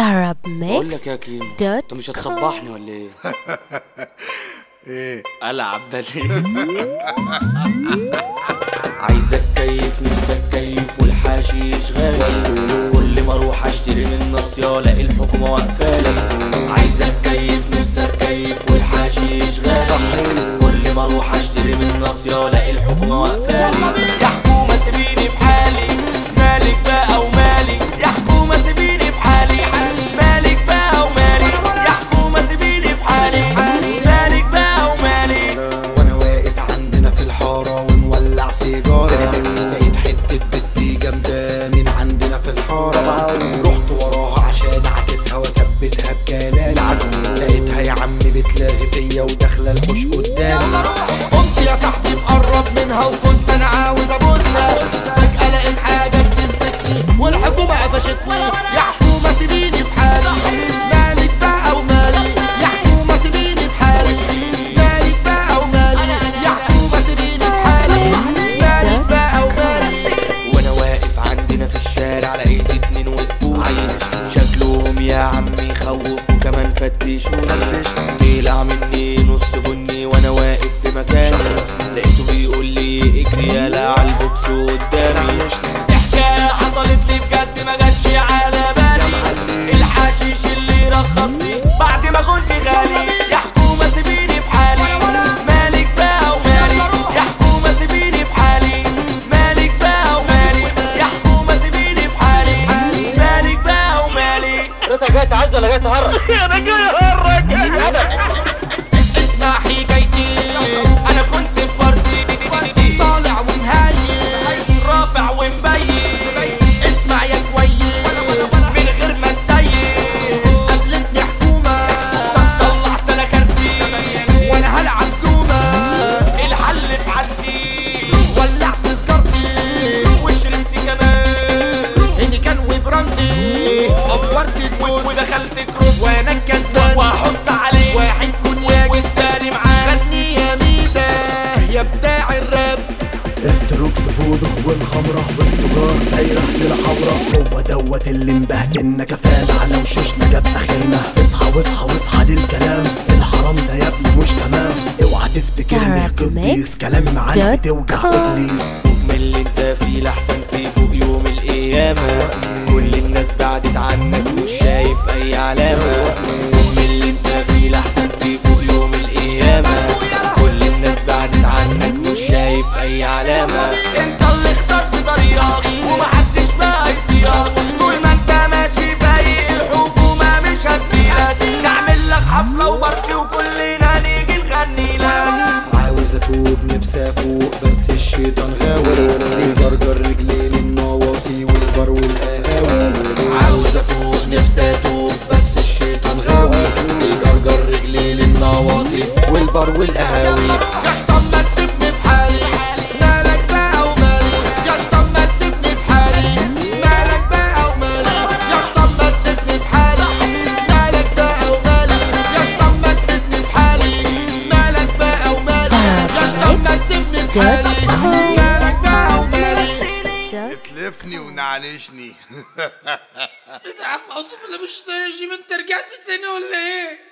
طرب بقول ميكس لك يا كيمو دوت انت مش هتصبحني ولا ايه؟ ايه العب بدري عايزك كيف نفسك كيف والحشيش غالي كل ما اروح اشتري من نصيا الاقي الحكومه واقفه لسه عايزك كيف نفسك كيف والحشيش غالي كل ما اروح اشتري من نصيا الاقي الحكومه واقفه لي يا حكومه سيبيني في حالي مالك بقى ومالي يا حكومه سيبيني في حالي مالك بقى ومالي يا حكومه سيبيني في حالي مالك بقى ومالي وانا واقف عندنا في الحارة ونولع سيجارة لقيت حتة بنتي جامدة من عندنا في الحارة رحت وراها عشان اعكسها واثبتها بكلامي لقيتها يا عم بتلاغي فيا وداخلة الحوش قدامي قمت يا صاحبي مقرب منها وكنت انا عاوز ابوسها فجأة لقيت حاجة بتمسكني والحكومة قفشتني يا حكومة سيبيني في حالي مالك بقى ومالي يا حكومة سيبيني في حالي مالك بقى ومالي يا حكومة سيبيني في حالي مالك بقى ومالي وانا واقف عندنا في الشارع لقيت اتنين وقفوني شكلهم يا عمي يخوف وكمان فتشوني طلع مني نص بني وانا واقف في مكاني لقيته بيقول لي اجري يالا على البوكس قدامي دي حكايه حصلت لي بجد ما جاتش على بالي الحشيش اللي رخصني بعد ما كنت غالي يا حكومه سيبيني في حالي مالك بقى ومالي يا حكومه سيبيني في حالي مالك بقى ومالي يا حكومه سيبيني في حالي مالك بقى ومالي انت جاي تعز ولا جاي تهرج؟ انا جاي اهرج اسمع حكايتي انا كنت في بارتي طالع ونهايس رافع ومبين اسمع يا كويس من غير ما تضايق قابلتني حكومة طلعت انا كارتي وانا هلعب زومة الحل في عندي ولعت سجارتي وشربت كمان اني كان وبراندي افورت تموت ودخلت كروس وانا الكسبان واحط عليه واحد كونياك والتاني معاه غني يا ميزة يا بتاع الراب استروكس فوضى والخمرة والسجارة دايرة للحورة هو دوت اللي مبهدلنا كفانا على وشوشنا جاب اخرنا اصحى واصحى واصحى للكلام الحرام ده يا ابني مش تمام اوعى تفتكرني Arab قديس Mix كلامي معاك dot بتوجع com. ابليس فوق من اللي انت فيه لحسن تفوق يوم القيامة كل الناس بعدت عنك مش شايف اي علامة فوق من اللي انت فيه لحسن تفوق يوم القيامة كل الناس بعدت عنك مش شايف اي علامة انت اللي اخترت طريقك ومحدش بقى يطيقك طول ما انت ماشي فايق الحكومة مش هتطيقك نعمل لك حفلة وبارتي وكلنا نيجي نغني لك عاوز افوق نفسي افوق بس الشيطان غاوي بيجرجر رجلي للنواصي والبر والقهاوي عاوز افوق نفسي اتوب بس الشيطان غاوي بيجرجر رجلي للنواصي والبر والقهاوي يا شطان ما تسيبني في حالي مالك بقى ومالي يا شطان ما تسيبني في حالي مالك بقى ومالي يا شطان ما تسيبني في حالي مالك بقى ومالي يا شطان ما تسيبني في حالي مالك بقى ومالي يا شطان ما تسيبني في حالي مالك بقى ومالي دوت تلفني ونعنشني يا عم اعوذ بالله مش طايق انت رجعت تاني ولا ايه؟